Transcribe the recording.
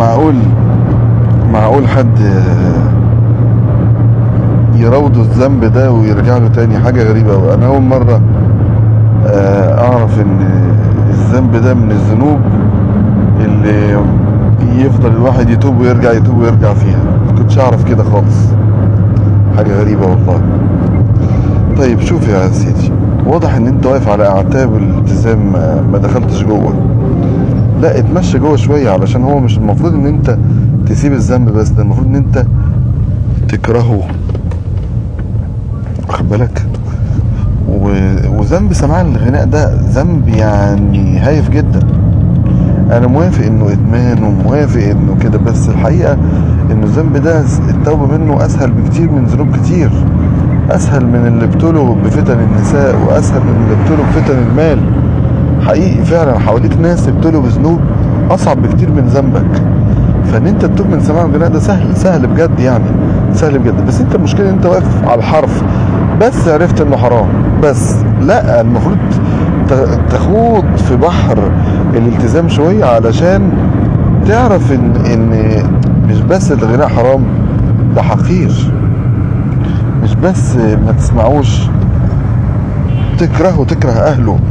معقول معقول حد يراوده الذنب ده ويرجع له تاني حاجة غريبة أوي أنا أول مرة آه، أعرف إن الذنب ده من الذنوب اللي يفضل الواحد يتوب ويرجع يتوب ويرجع فيها ما كنتش أعرف كده خالص حاجة غريبة والله طيب شوف يا سيدي واضح ان انت واقف على اعتاب الالتزام ما- ما دخلتش جوه لا اتمشى جوه شويه علشان هو مش المفروض ان انت تسيب الذنب بس ده المفروض ان انت تكرهه واخد بالك و- وذنب سماع الغناء ده ذنب يعني هايف جدا انا موافق انه ادمان وموافق انه كده بس الحقيقه انه الذنب ده التوبه منه اسهل بكتير من ذنوب كتير اسهل من اللي ابتلوا بفتن النساء واسهل من اللي ابتلوا بفتن المال حقيقي فعلا حواليك ناس ابتلوا بذنوب اصعب بكتير من ذنبك فان انت تتوب من سماع الغناء ده سهل سهل بجد يعني سهل بجد بس انت المشكله ان انت واقف على الحرف بس عرفت انه حرام بس لا المفروض ت- تخوض في بحر الالتزام شويه علشان تعرف ان ان مش بس الغناء حرام ده حقير مش بس ما تسمعوش تكرهه تكره اهله